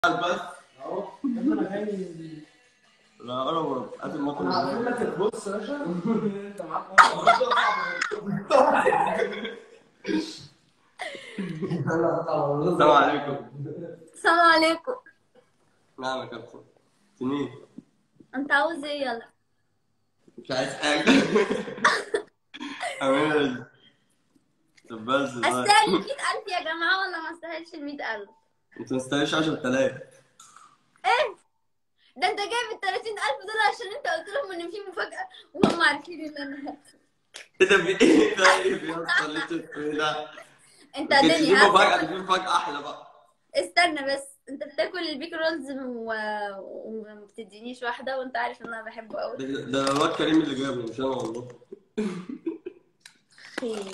البث اهو انا جاي لا انا هات المطر انا هقول لك البص يا باشا انت معاك السلام عليكم السلام عليكم نعم يا كابتن سنين انت عاوز ايه يلا مش عايز حاجة أمين طب بس بقى. استاهل 100000 يا جماعه ولا ما استاهلش ال 100000 انت ما تستاهلش 10000 ايه ده انت جايب ال 30000 دول عشان انت قلت لهم ان في مفاجاه وهم عارفين ان انا ايه ده في ايه طيب يا اسطى اللي انت بتقوله ده انت كانش اداني دي مفاجأة ها دي مفاجأة أحلى بقى استنى بس انت بتاكل البيك رولز و... وما بتدينيش واحده وانت عارف ان انا بحبه قوي ده ده الواد كريم اللي جابه مش أنا والله خير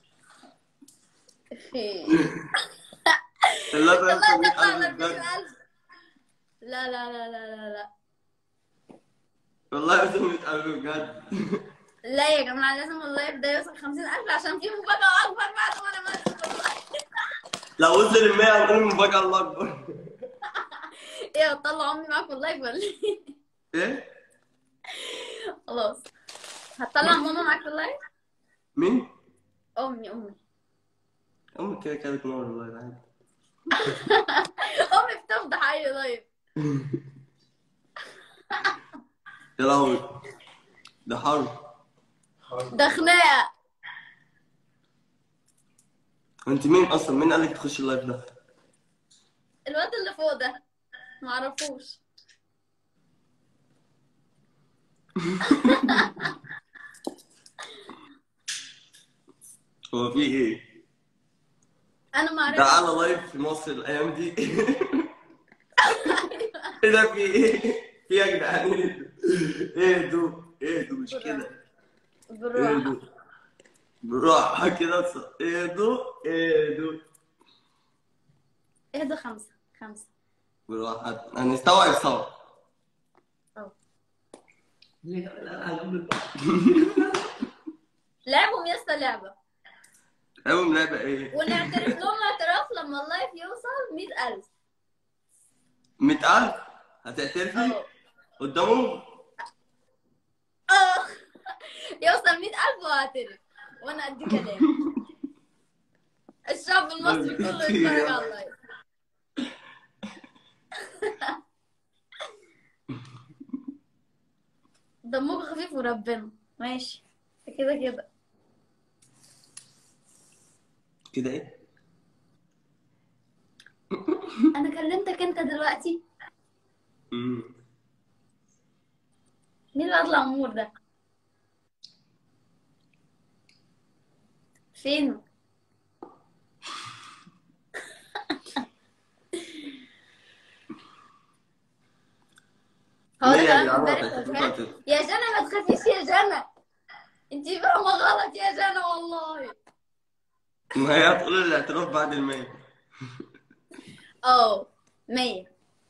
خير لا ده والله يا تطلع اسطى ب بجد 100000 لا لا لا لا لا لا والله يا اسطى 100000 بجد لا يا جماعه لازم والله يبدا يوصل 50000 عشان في مفاجاه اكبر بعد ما انا ماشي والله لو وصل ال 100 هنقول المفاجأة الله أكبر ايه هتطلع امي معاك والله ولا ايه ايه؟ خلاص هتطلع ماما معاك والله مين؟ امي امي أمي كده كده بتنور والله عادي امي بتفضح اي لايف يا لهوي ده حرب ده خناقه انت مين اصلا مين قال لك تخش اللايف ده الواد اللي فوق ده معرفوش هو في ايه انا ده معرفش على لايف في مصر الايام دي ايه ده في ايه في يا جدعان اهدوا اهدوا مش كده بالراحه اهدوا بالراحه كده ص- اهدوا اهدوا اهدى خمسه خمسه بالراحه هنستوعب سوا أهو. ليه؟ لا، لا، هجيب لك. لعبهم يا اسطى لعبه المهم لعبه ايه ونعترف لهم اعتراف لما اللايف يوصل 100000 100000 هتعترفي اه قدامهم اه يوصل 100000 وهعترف وانا قد كلام الشعب المصري كله يتفرج على اللايف دمك خفيف وربنا ماشي كده كده كده ايه انا كلمتك انت دلوقتي مم. مين الواد الامور ده فين هو ده ليه يا كلام جدعان امبارح هتعترفوا وكان- هتعترفوا؟ يا جنى ما تخافيش يا جنى انتي فاهمه غلط يا جنى والله ما هي هتقول الاعتراف بعد المية اه مية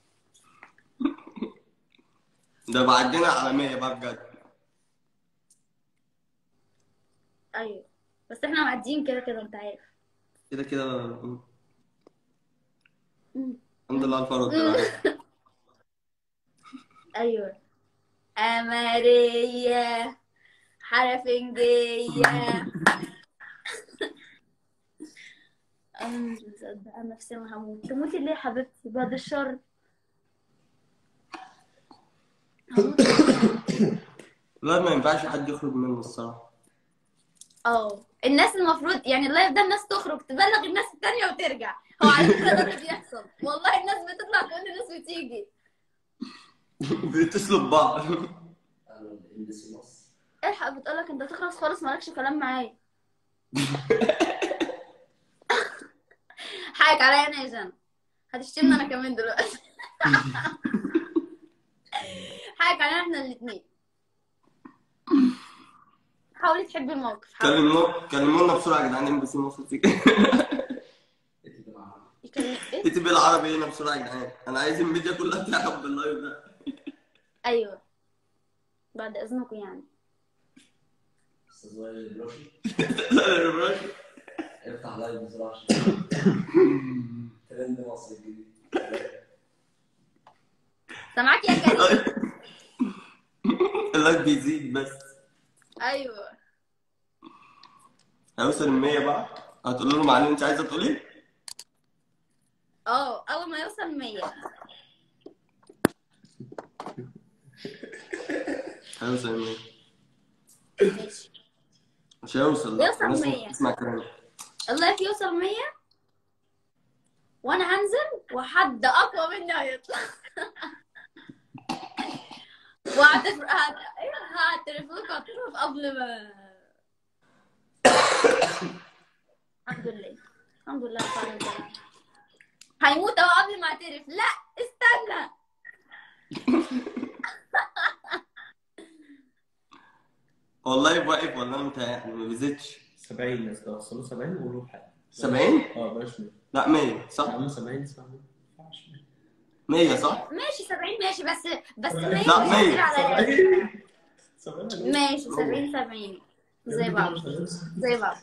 ده بعدنا على 100 بقى بجد ايوه بس احنا معديين كده كده انت عارف كده كده مم. الحمد لله على الفرج ده. ايوه أمارية حرفنجية أنا مش مصدقة نفسي ما هموت تموتي ليه يا حبيبتي بعد الشر هموت. لا ما ينفعش حد يخرج منه الصراحة اه الناس المفروض يعني اللايف ده الناس تخرج تبلغ الناس التانية وترجع هو على فكرة ده اللي بيحصل والله الناس بتطلع تقول للناس وتيجي بيتصلوا ببعض انا الامبسي مصر الحق بتقولك انت تخلص خالص مالكش كلام معايا حقك عليا انا يا جنى هتشتمني انا كمان دلوقتي حقك علينا احنا الاثنين حاولي تحبي الموقف حاولي كلمونا كلمونا بسرعة يا جدعان ام بي سي مصر تيجي انت معاها. يكلم ايه اكتب بالعربي هنا بسرعة يا جدعان انا عايز الميديا كلها تعرف باللايف ده ايوه بعد اذنكم يعني استاذ وائل البراشي لا يا باشا. افتح لايف بسرعه عشان ترند مصر الجديد سامعاك يا كريم اللايف بيزيد بس ايوه هيوصل ال 100 بقى هتقول لهم على اللي انت عايزه تقولي اه اول ما يوصل 100 هيوصل ال 100 ماشي مش هيوصل لا. يوصل الناس 100. تسمع كلامي اللايف يوصل 100 وانا هنزل وحد اقوى مني هيطلع وهعترف هعت- إيه؟ هعترف لكم اعتراف قبل ما الحمد لله الحمد لله فعلا كده. هيموت اهو قبل ما اعترف لا استنى والله واقف ولا انا متهيألي ما بيزيدش 70 ناس لو وصلوا 70 قولوا حاجه 70 اه بلاش 100 لا 100 صح عم 70 اسمع ما ينفعش 100 صح ماشي 70 ماشي بس بس لا، 100 لا، مش 100. كتير عليا 70 70 ماشي 70 70 زي بعض زي بعض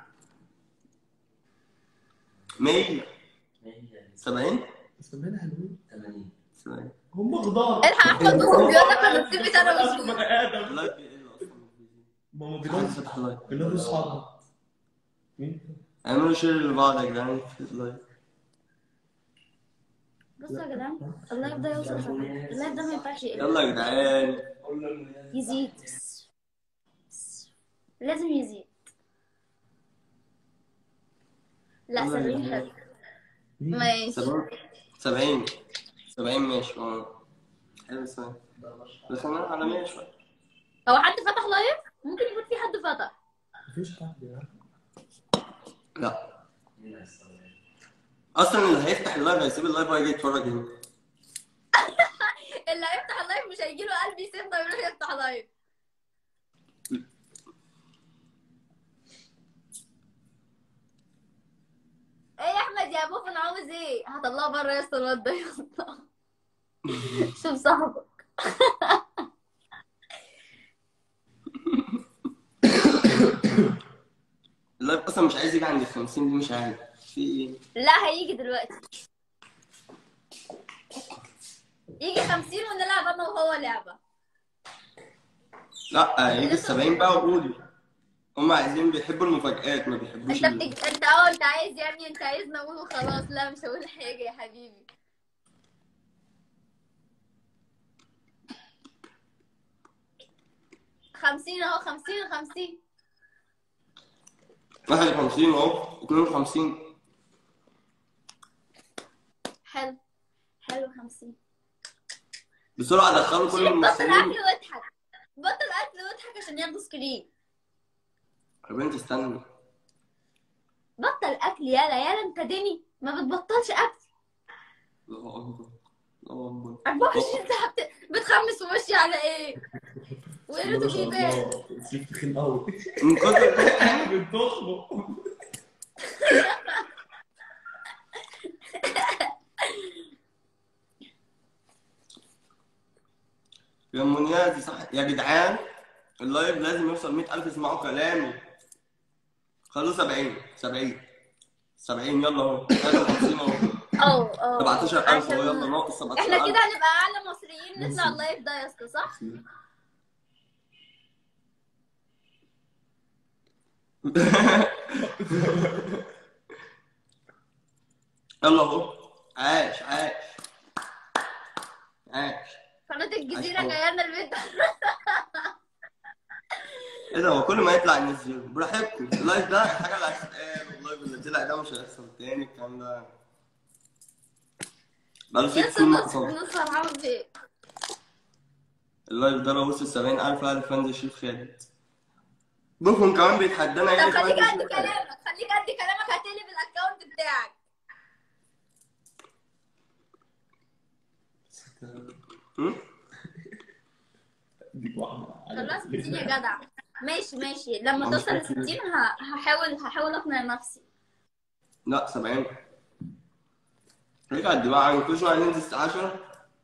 100 70 70 حلوين 80 70 هم غضار الحق احمد بيقول لك انا بتبت انا بني وشو ادم اللايف بيقل اصلا ما هم حد بينهم فتح اللايف بينهم اصحاب مين؟ اعملوا شير لبعض يا جدعان في اللايف بصوا يا جدعان اللايف ده يوصل 70 اللايف ده ما ينفعش يقل يلا يا جدعان يزيد لازم يزيد لا يلا يا 70 جدعان. حلو ماشي 70 70 70 ماشي اه حلو 70 دخلنا على 100 شويه هو حد فتح لايف ممكن يكون في حد فتح مفيش حد يا عم. لا اصلا اللي هيفتح اللايف هيسيب اللايف وهيجي يتفرج هنا اللي هيفتح اللايف مش هيجي له قلب يسيبنا ويروح يفتح لايف ايه يا احمد يا بوفن عاوز ايه هطلعه بره يا اسطى الواد ده يا اسطى شوف صاحبك اللايف اصلا مش عايز يجي عند ال 50 دي مش عارف في ايه لا هيجي دلوقتي يجي 50 ونلعب انا وهو لعبه لا هيجي ال 70 بقى وقولي هم عايزين بيحبوا المفاجآت ما بيحبوش انت ال- بتج... انت اه انت عايز يعني انت عايزني اقول وخلاص لا مش هقول حاجه يا حبيبي خمسين اهو خمسين خمسين 51 اهو 52 حلو حلو خمسين بسرعه دخلوا كل شيل بطل الممثلين اكل واضحك بطل اكل واضحك عشان ياخدوا سكرين يا بنت استني بطل اكل يالا يالا انت دني ما بتبطلش اكل الله اكبر الله اكبر 24 ساعه بت... بتخمس في وشي على ايه؟ ما وقريته شاء بيبان الله سيف تخين قوي من كتر بتخنق يا منيازي صح يا جدعان اللايف لازم يوصل 100000 يسمعوا كلامي خلوا 70 70 70 يلا اهو 50 اهو اه اه 17000 اهو عشان- يلا ناقص احنا 17000 كده هنبقى اعلى مصريين نطلع اللايف ده يا اسطى صح؟ يلا اهو عاش عاش عاش قناة الجزيرة عايش جاية لنا البيت ايه ده هو كل ما يطلع ينزل براحتكم اللايف ده حاجه اللي هتتقال واللايف اللي طلع ده مش هيحصل تاني الكلام ده بقاله ست يا سنين ما اسطى حصلش نص فرحان فيه اللايف ده لو وصل 70000 لا فانز الشيخ خالد بوفون كمان بيتحدانا طب يعني خليك فانز قد الشيخ خالد. كلامك خليك قد كلامك هتقلب الاكونت بتاعك هم؟ دي واحدة خلاص 60 يا جدع ماشي ماشي لما توصل ل 60 ه- هحاول هحاول اقنع نفسي لا 70 رجع دي بقى عن كل شويه ننزل الساعه 10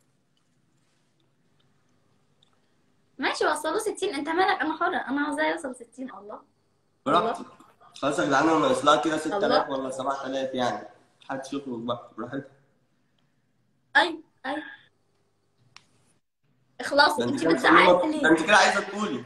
ماشي وصلوا 60 انت مالك انا حرة انا عاوزاه يوصل 60 الله براحتك خلاص يا جدعان انا ناقص لها كده 6000 الله. ولا 7000 يعني محدش يخرج بقى براحتك ايوه ايوه اخلصوا ده انت انت كده بتزعقي ده ليه انت كده عايزه تقولي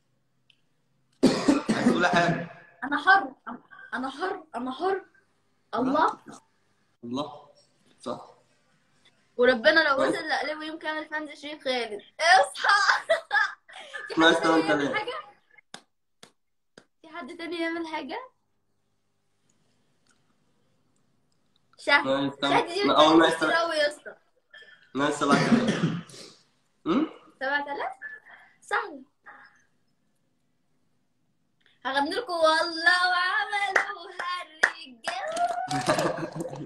عايزه تقولي حاجه انا حر انا حر انا حر الله الله صح وربنا لو وصل لقلبه يوم كامل فانز شريف خالد اصحى في ناس حد تاني تمام يعمل تمام. حاجة؟ في حد تاني يعمل حاجة؟ شهد ناس تمام. شهد دي أو ناس كتير تمام. أوي يا اسطى ناس سبعة كده أمم؟ 7000 سهل هغني لكم والله وعملوها الرجال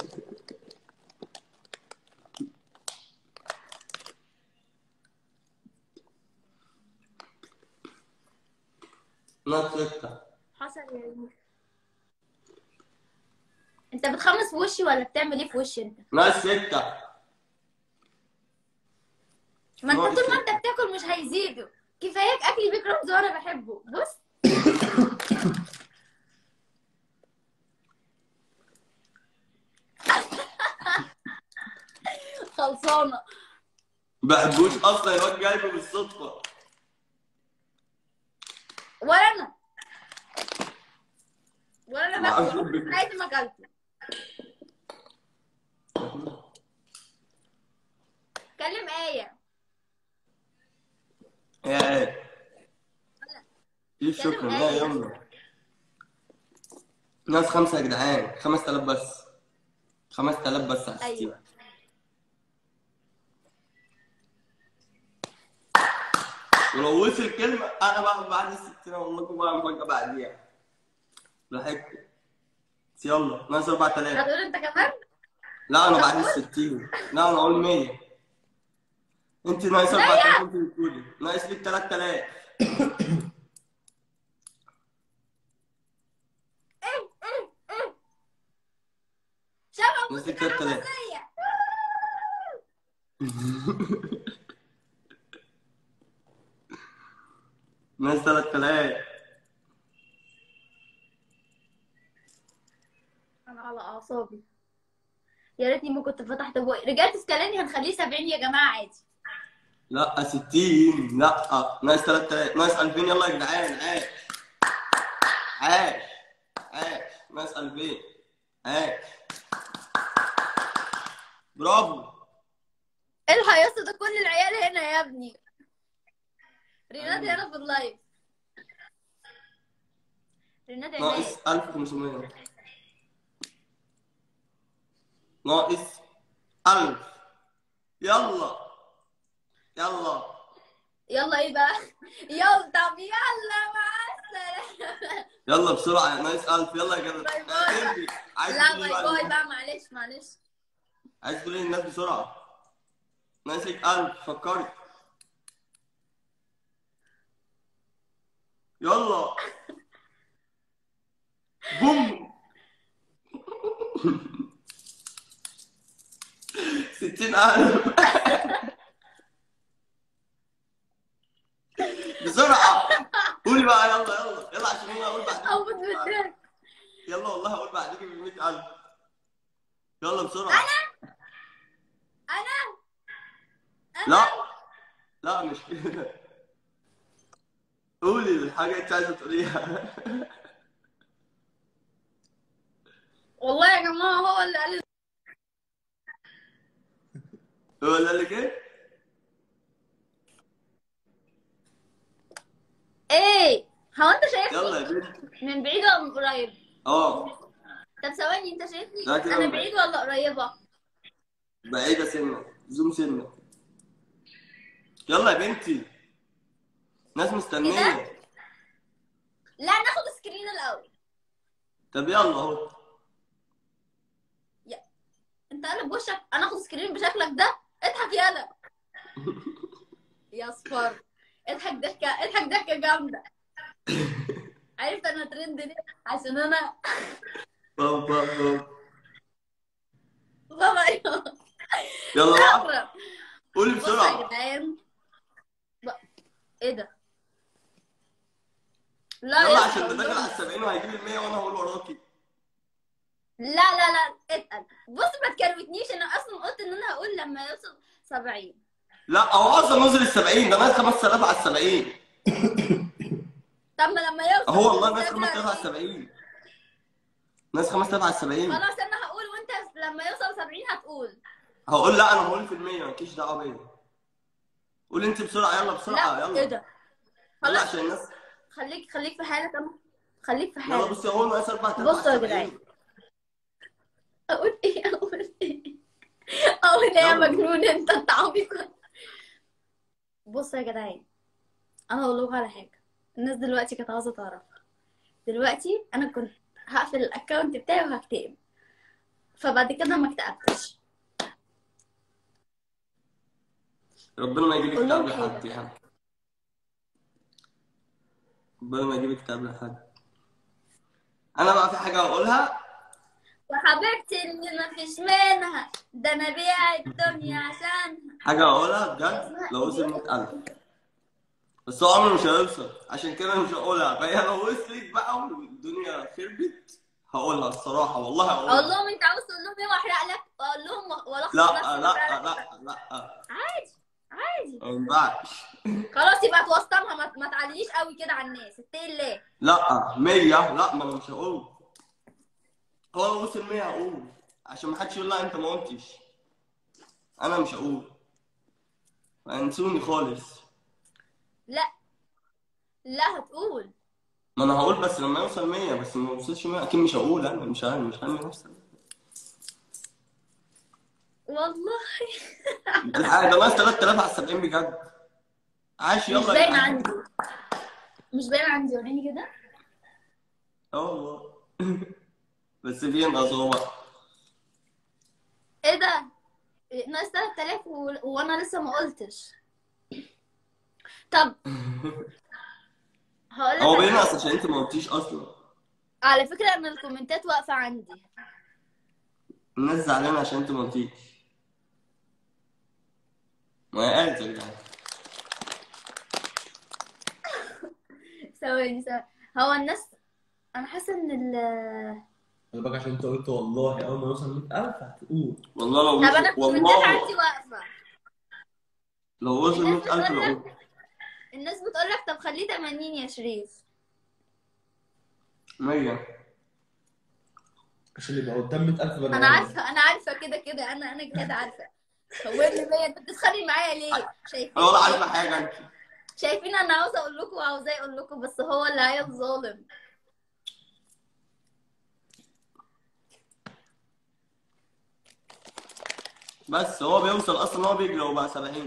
ناس ستة حصل يا يوسف انت بتخمس في وشي ولا بتعمل ايه في وشي انت؟ ناس ستة ما انت ناقص طول ما إيه؟ انت بتاكل مش هيزيدوا كفاياك اكل بيك رمز وانا بحبه بص خلصانه بحبوش أصلا الواد جايبه بالصدفة ولا انا ولا انا ما باكل أعرفش عمري في حياتي ما اكلته كلم ايه يا ايه كيف شكرا كلم لا آية. يلا ناس خمسة يا جدعان خمس تلاف بس خمس تلاف بس على الستين. ايوه ولو وصل كلمة أنا بقى بعد الستين أقول لكم بقى مفاجأة بعديها براحتكم بس يلا ناقص 4000 هتقول انت كمان لا أنا بعد الستين لا أنا أقول 100 أنت ناقص 4000 أنت بتقولي ناقص ليك 3000 شبه ناقص ليك موسيقى 3000 رومانسية ناقص 3000 انا على اعصابي يا ريتني ما كنت فتحت بوقي رجعت اسكالاني هنخليه 70 يا جماعه عادي لا 60 لا ناقص 3000 ناقص 2000 يلا يا جدعان عاش عاش عاش ناقص 2000 عاش برافو ايه الهيصه ده كل العيال هنا يا ابني ريناد هنا في اللايف ريناد هناك ناقص 1500 ناقص 1000 يلا يلا يلا ايه بقى يلا طب يلا مع السلامه يلا بسرعة ناقص 1000 يلا يا جدع باي باي. ارجع. عايز لا تقول باي إيه باي بقى؟ بقى معلش معلش عايز تقول ايه للناس بسرعة ناقصك 1000 فكري يلا بوم ستين ألف بسرعة قولي بقى يلا يلا يلا عشان انا اقول بعدين او بتبدل يلا والله هقول بعديك ب 100000 يلا بسرعة انا انا لا لا مش كده قولي الحاجة اللي انت عايزة تقوليها والله يا جماعه هو اللي قال هو اللي قال لك ايه؟ ايه هو انت يلا شايفني يا بنت من بعيد ولا من قريب اه طب ثواني انت شايفني لا كده انا من بعيد ولا قريبه بعيدة سنة زوم سنة يلا يا بنتي ناس مستنية إيه لا ناخد سكرين الاول طب يلا اهو انت قلب وشك انا اخد سكرين بشكلك ده اضحك يالا يا صفر اضحك ضحكه اضحك ضحكه جامده عرفت انا ترند ليه عشان انا بابا بابا بابا يلا بقى اقرب قولي بصوا يا بسرعة جدعان ب- ايه ده لا يلا يا عشان اسطى، ده داخل على والله. السبعين وهيجيب المية وانا هقول وراكي لا لا لا اتقل بص ما تكروتنيش انا اصلا قلت ان انا هقول لما يوصل 70 لا هو اصلا نزل ال 70 ده ناقص 5000 على ال 70 طب ما لما يوصل هو والله ناقص الفكرة 5000 على ال دي- 70 ناقص 5000 على ال 70 خلاص انا هقول وانت لما يوصل 70 هتقول هقول لا انا هقول في المية مالكيش دعوه بيا قول انت بسرعه يلا بسرعه لا يلا ايه ده يلا خلاص عشان الناس خليك خليك في حالك انا خليك في يلا حالك بصي هو ناقص 4000 بصوا يا على ال 70. جدعان. اقول ايه اقول ايه اقول ايه يا يلا. مجنون انت انت عبيط بصوا يا جدعان انا هقول لكم على حاجه الناس دلوقتي كانت عاوزه تعرفها دلوقتي انا كنت هقفل الاكونت بتاعي وهكتئب فبعد كده ما اكتئبتش ربنا ما يجيب قول لهم كتاب لحد حاجة. يا حاج ربنا ما يجيب كتاب لحد انا بقى في حاجه هقولها وحبيبتي اللي ما فيش منها ده انا بيع الدنيا عشانها حاجه هقولها بجد لو وصل 100000 بس هو عمره مش هيوصل عشان كده مش هقولها فهي لو وصلت بقى والدنيا خربت هقولها الصراحه والله اقول هقولها لهم انت عاوز تقول لهم ايه واحرق لك اقول لهم والخص لا نفسي لا وأحرق لك. لا لا عادي عادي ما ينفعش خلاص يبقى توسطنها ما, ما تعليش قوي كده على الناس اتقي الله لا 100 لا ما انا مش هقول هو لو وصل 100 هقول عشان ما حدش يقول لا انت ما قلتش انا مش هقول انسوني خالص لا لا هتقول ما انا هقول بس لما يوصل 100 بس ما وصلش 100 اكيد مش هقول انا مش هعمل مش هعمل نفسي والله الحاجه ده ناقص 3000 على 70 بجد عاش يلا مش يا باين جدعان. عندي مش باين عندي وريني كده اه والله بس في ناقص هو بقى ايه ده ناقص 3000 و... وانا لسه ما قلتش طب هقول لك هو على بينقص حاجة. عشان انت ما قلتيش اصلا على فكره ان الكومنتات واقفه عندي الناس زعلانه عشان انت ما قلتيش ما هي قالت يا جدعان ثواني ثواني هو الناس انا حاسه ان ال خلي بالك عشان انت قلت والله اول ما يوصل 100000 هتقول طب والله لو انا وصل الكومنتات والله عندي واقفه لو وصل الناس 100000 بتقول لو لك الناس بتقول لك طب خليه 80 يا شريف 100 عشان يبقى قدام 100000 بني انا آدم. عارفه انا عارفه كده كده انا انا كده عارفه هو اللي بيا انت بتتخانق معايا ليه شايفين انا ولا عارفه حاجه انت شايفين انا عاوزه اقول لكم وعاوزاه اقول لكم بس هو اللي عيل ظالم بس هو بيوصل اصلا هو بيجري هو بقى 70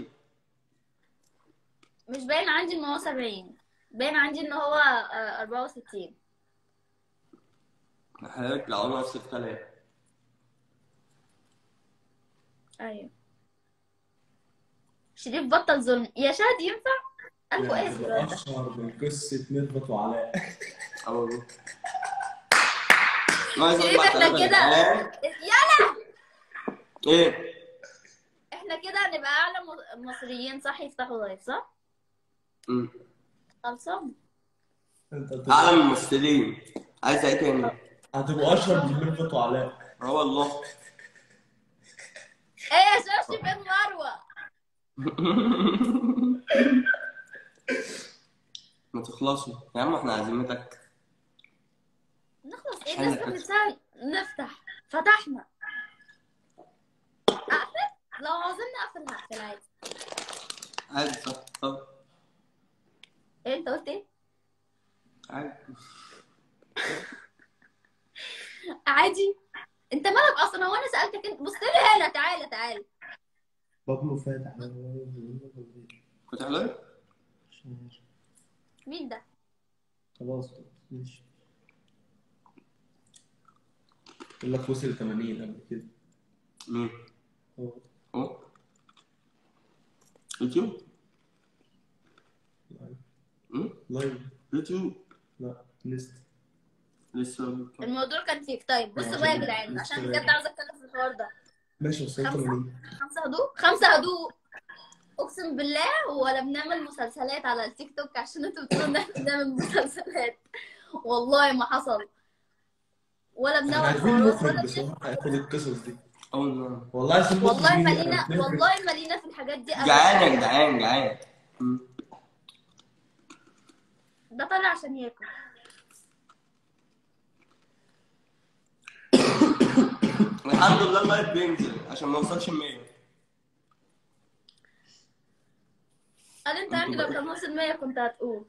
مش باين عندي ان هو 70 باين عندي ان هو آه، 64 هيرجع هو نفس الكلام ايوه شريف بطل ظلم يا شهد ينفع الف يعني اسف تبقى اشهر من قصه ميرفت وعلاء اه والله ناقص شريف احنا 4000 يا كده جدعان. يلا ايه احنا كده هنبقى اعلى م- مصريين صح يفتحوا لايف صح؟ مم. خلصان انت اعلى هتبقى من الممثلين عايز ايه تاني هتبقى اشهر من ميرفت وعلاء اه والله ايه يا شوشي بن مروه ما تخلصوا يا عم احنا عزيمتك نخلص ايه حلو الناس كده. بتسال نفتح فتحنا اقفل لو عاوزين نقفل هقفل عادي عادي صح طب ايه انت قلت ايه؟ عادي عادي انت مالك اصلا هو انا سالتك انت بص لي هنا تعالى تعالى بابلو فاتح كنت حلو مين ده؟ خلاص ماشي يقول لك وصل 80 قبل كده مين هو هو يوتيوب لايف مم؟ لايف يوتيوب لا نست لسه الموضوع كان فيك طيب بصوا يعني بقى يا عشان- جدعان عشان عشان- بجد عاوزه اتكلم في الحوار ده ماشي وصلت خمسة. 80 خمسة هدوء خمسة هدوء اقسم بالله ولا بنعمل مسلسلات على التيك توك عشان انتوا بتقولوا ان احنا بنعمل مسلسلات والله ما حصل ولا احنا بنعمل عايزين حوارات مخرج ولا بصراحه ياخد القصص دي اول ما والله سيب والله بطني. مالينا أنا والله مالينا في الحاجات دي أبداً. جعان يا جدعان جعان مم. ده طالع عشان ياكل الحمد لله اللايف بينزل عشان ما اوصلش 100 قال انت يعني لو كان وصل 100 كنت هتقول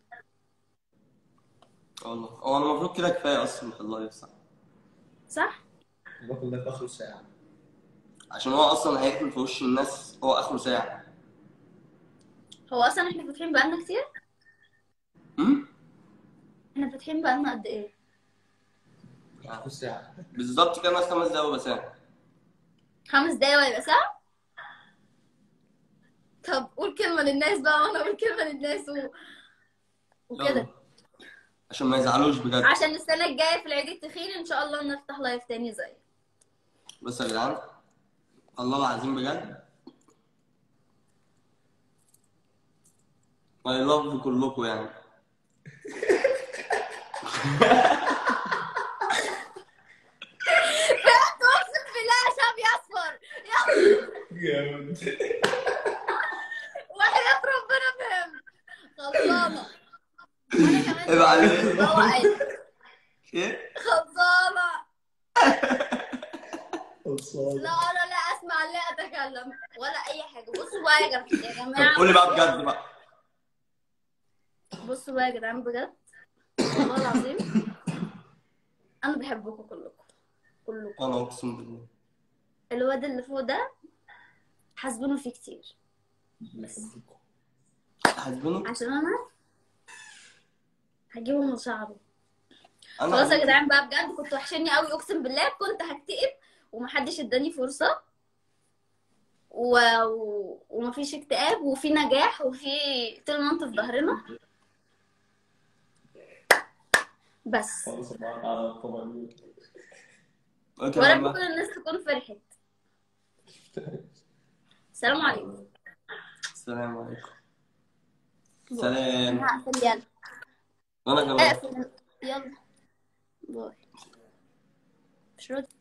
والله هو انا المفروض كده كفايه اصلا في اللايف صح صح؟ باكل ده في اخر ساعه عشان هو اصلا هيقفل في وش الناس هو اخره ساعه هو اصلا احنا فاتحين بقالنا كتير؟ امم احنا فاتحين بقالنا قد ايه؟ اخر ساعه بالظبط كده ناقص خمس دقايق وبس ساعه خمس دقايق ويبقى ساعة؟ طب قول كلمة للناس بقى وانا اقول كلمة للناس و... وكده يلا. عشان ما يزعلوش بجد عشان السنة الجاية في العيد التخين ان شاء الله نفتح لايف تاني زي بس يا جدعان الله العظيم بجد I love كلكم يعني فهمت اقسم بالله يا شاب يا اصفر يا جامد وحياة ربنا فهمت خلصانة انا كمان عيب عليك. روقت. ايه؟ خلصانة خلصان لا انا لا اسمع لا اتكلم ولا اي حاجة بصوا بقى يا جماعة يا طب جماعة قولي بقى بجد بقى بصوا بقى يا جدعان بجد والله العظيم انا بحبكم كلكم كلكم انا اقسم بالله الواد اللي فوق ده حاسبينه فيه كتير حاسبينه عشان انا هجيبه من شعره انا خلاص يا جدعان بقى بجد كنت وحشاني قوي اقسم بالله كنت هكتئب ومحدش اداني فرصه و... و... ومفيش اكتئاب وفي نجاح وفي طول ما انتوا في ظهرنا بس خلاص بقى على طبعا قلت ويا لما- رب كل الناس تكون فرحت السلام عليكم السلام عليكم سلام انا هقفل يلا وانا كمان اقفل يلا باي مش راضي